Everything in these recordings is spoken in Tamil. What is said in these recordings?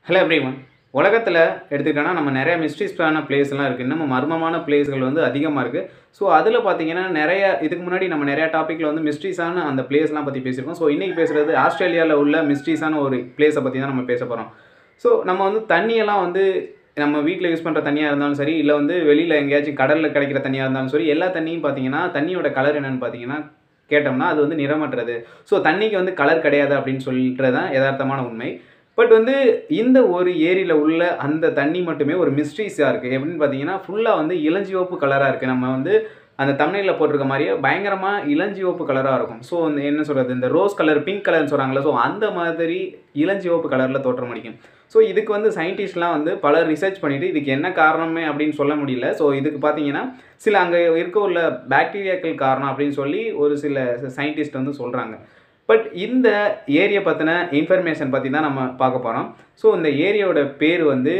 ஹலோ எவ்ரிவன் உலகத்தில் எடுத்துக்கிட்டோன்னா நம்ம நிறைய மிஸ்ட்ரிஸ்டான பிளேஸ்லாம் இருக்குது இன்னமும் மர்மமான பிளேஸ்கள் வந்து அதிகமாக இருக்குது ஸோ அதில் பார்த்தீங்கன்னா நிறைய இதுக்கு முன்னாடி நம்ம நிறைய டாப்பிக்கில் வந்து மிஸ்ட்ரிஸான அந்த பிளேஸ்லாம் பற்றி பேசியிருக்கோம் ஸோ இன்றைக்கி பேசுகிறது ஆஸ்திரேலியாவில் உள்ள மிஸ்ட்ரிஸான ஒரு பிளேஸை பற்றி தான் நம்ம பேச போகிறோம் ஸோ நம்ம வந்து தண்ணியெல்லாம் வந்து நம்ம வீட்டில் யூஸ் பண்ணுற தண்ணியாக இருந்தாலும் சரி இல்லை வந்து வெளியில் எங்கேயாச்சும் கடலில் கிடைக்கிற தண்ணியாக இருந்தாலும் சரி எல்லா தண்ணியும் பார்த்தீங்கன்னா தண்ணியோட கலர் என்னென்னு பார்த்தீங்கன்னா கேட்டோம்னா அது வந்து நிறமற்றது ஸோ தண்ணிக்கு வந்து கலர் கிடையாது அப்படின்னு சொல்லிட்டு தான் யதார்த்தமான உண்மை பட் வந்து இந்த ஒரு ஏரியில் உள்ள அந்த தண்ணி மட்டுமே ஒரு மிஸ்ட்ரீஸாக இருக்குது எப்படின்னு பார்த்தீங்கன்னா ஃபுல்லாக வந்து இளஞ்சிவப்பு கலராக இருக்குது நம்ம வந்து அந்த தமிழில் போட்டிருக்க மாதிரியே பயங்கரமாக இளஞ்சிவப்பு கலராக இருக்கும் ஸோ இந்த என்ன சொல்கிறது இந்த ரோஸ் கலர் பிங்க் கலர்னு சொல்கிறாங்களே ஸோ அந்த மாதிரி இளஞ்சிவப்பு கலரில் தோற்றம் அடிக்கும் ஸோ இதுக்கு வந்து சயின்டிஸ்ட்லாம் வந்து பல ரிசர்ச் பண்ணிவிட்டு இதுக்கு என்ன காரணமே அப்படின்னு சொல்ல முடியல ஸோ இதுக்கு பார்த்தீங்கன்னா சில அங்கே இருக்க உள்ள பாக்டீரியாக்கள் காரணம் அப்படின்னு சொல்லி ஒரு சில சயின்டிஸ்ட் வந்து சொல்கிறாங்க பட் இந்த ஏரியா பற்றின இன்ஃபர்மேஷன் பற்றி தான் நம்ம பார்க்க போகிறோம் ஸோ இந்த ஏரியாவோட பேர் வந்து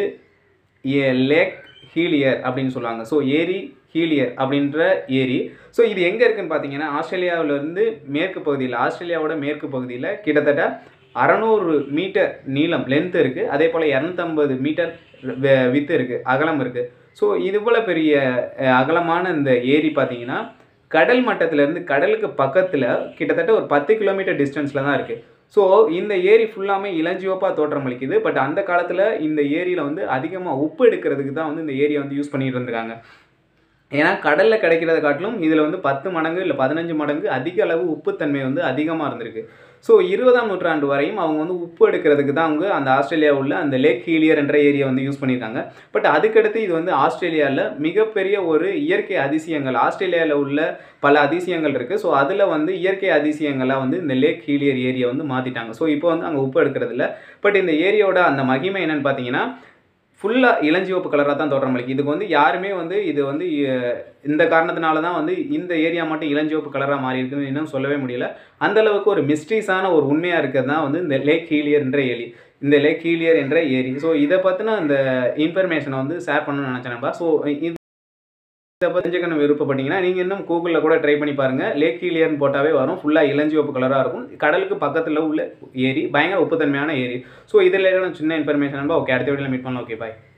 லேக் ஹீலியர் அப்படின்னு சொல்லுவாங்க ஸோ ஏரி ஹீலியர் அப்படின்ற ஏரி ஸோ இது எங்கே இருக்குன்னு பார்த்தீங்கன்னா ஆஸ்திரேலியாவிலேருந்து மேற்கு பகுதியில் ஆஸ்திரேலியாவோட மேற்கு பகுதியில் கிட்டத்தட்ட அறநூறு மீட்டர் நீளம் லென்த் இருக்குது அதே போல் இரநூத்தம்பது மீட்டர் வித்து இருக்குது அகலம் இருக்குது ஸோ இது போல் பெரிய அகலமான இந்த ஏரி பார்த்தீங்கன்னா கடல் மட்டத்திலேருந்து கடலுக்கு பக்கத்தில் கிட்டத்தட்ட ஒரு பத்து கிலோமீட்டர் டிஸ்டன்ஸில் தான் இருக்குது ஸோ இந்த ஏரி ஃபுல்லாமே இளஞ்சிவப்பாக தோற்றம் அளிக்குது பட் அந்த காலத்தில் இந்த ஏரியில் வந்து அதிகமாக உப்பு எடுக்கிறதுக்கு தான் வந்து இந்த ஏரியை வந்து யூஸ் பண்ணிட்டு இருந்திருக்காங்க ஏன்னா கடலில் கிடைக்கிறத காட்டிலும் இதில் வந்து பத்து மடங்கு இல்லை பதினஞ்சு மடங்கு அதிக அளவு உப்புத்தன்மை வந்து அதிகமாக இருந்திருக்கு ஸோ இருபதாம் நூற்றாண்டு வரையும் அவங்க வந்து உப்பு எடுக்கிறதுக்கு தான் அவங்க அந்த ஆஸ்திரேலியா உள்ள அந்த லேக் ஹீலியர் என்ற ஏரியா வந்து யூஸ் பண்ணியிருக்காங்க பட் அதுக்கடுத்து இது வந்து ஆஸ்திரேலியாவில் மிகப்பெரிய ஒரு இயற்கை அதிசயங்கள் ஆஸ்திரேலியாவில் உள்ள பல அதிசயங்கள் இருக்குது ஸோ அதில் வந்து இயற்கை அதிசயங்களாக வந்து இந்த லேக் ஹீலியர் ஏரியா வந்து மாற்றிட்டாங்க ஸோ இப்போ வந்து அங்கே உப்பு எடுக்கிறது இல்லை பட் இந்த ஏரியாவோட அந்த மகிமை என்னன்னு பார்த்தீங்கன்னா ஃபுல்லாக இளஞ்சிவப்பு கலராக தான் தோற்றம் அளிக்கும் இதுக்கு வந்து யாருமே வந்து இது வந்து இந்த காரணத்தினால தான் வந்து இந்த ஏரியா மட்டும் இளஞ்சிவப்பு கலராக மாறி இருக்குன்னு இன்னும் சொல்லவே முடியல அந்த அளவுக்கு ஒரு மிஸ்ட்ரீஸான ஒரு உண்மையாக இருக்கிறது தான் வந்து இந்த லேக் ஹீலியர் என்ற ஏரி இந்த லேக் ஹீலியர் என்ற ஏரி ஸோ இதை பற்றின அந்த இன்ஃபர்மேஷனை வந்து ஷேர் பண்ணணும்னு நினச்சேன்ப்பா ஸோ இது இதை பற்றி தெரிஞ்சுக்கணும் விருப்பப்பட்டீங்கன்னா நீங்கள் இன்னும் கூகுளில் கூட ட்ரை பண்ணி பாருங்கள் லேக் ஹீலியர்னு போட்டாவே வரும் ஃபுல்லாக இளஞ்சிவப்பு கலராக இருக்கும் கடலுக்கு பக்கத்தில் உள்ள ஏரி பயங்கர உப்புத்தன்மையான ஏரி ஸோ இதில் சின்ன இன்ஃபர்மேஷன் ஓகே அடுத்த வீடியோவில் மீட் பண்ணலாம் ஓகே பாய்